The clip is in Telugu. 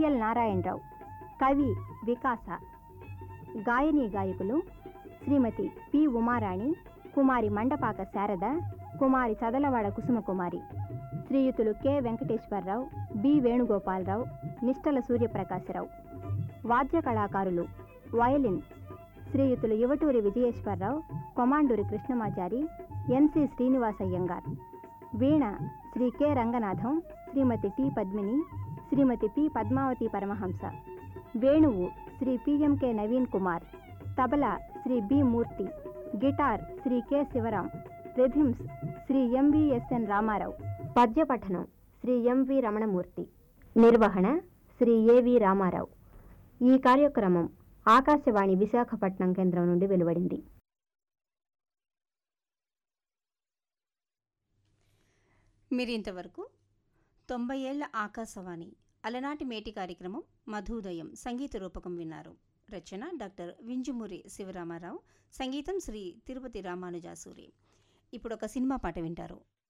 సిఎల్ నారాయణరావు కవి వికాస గాయని గాయకులు శ్రీమతి పి ఉమారాణి కుమారి మండపాక శారద కుమారి చదలవాడ కుసుమకుమారి శ్రీయుతులు కె వెంకటేశ్వరరావు బి వేణుగోపాలరావు నిష్టల సూర్యప్రకాశరావు వాద్య కళాకారులు వయలిన్ శ్రీయుతులు యువటూరి విజయేశ్వరరావు కొమాండూరి కృష్ణమాచారి ఎన్సి శ్రీనివాసయ్యంగార్ వీణ శ్రీ కె రంగనాథం శ్రీమతి టి పద్మిని శ్రీమతి పి పద్మావతి పరమహంస వేణువు శ్రీ పిఎంకే నవీన్ కుమార్ తబలా శ్రీ బి మూర్తి guitar Shri K Sivaram రిథిమ్స్ Shri ఎంవిఎస్ఎన్ Ramarao పద్యపఠనం Shri MV Ramanamurthy నిర్వహణ శ్రీ ఏవి రామారావు ఈ కార్యక్రమం ఆకాశవాణి విశాఖపట్నం కేంద్రం నుండి వెలువడింది మీరింతవరకు తొంభై ఏళ్ల ఆకాశవాణి అలనాటి మేటి కార్యక్రమం మధుదయం సంగీత రూపకం విన్నారు రచన డాక్టర్ వింజుమూరి శివరామారావు సంగీతం శ్రీ తిరుపతి రామానుజాసూరి ఇప్పుడు ఒక సినిమా పాట వింటారు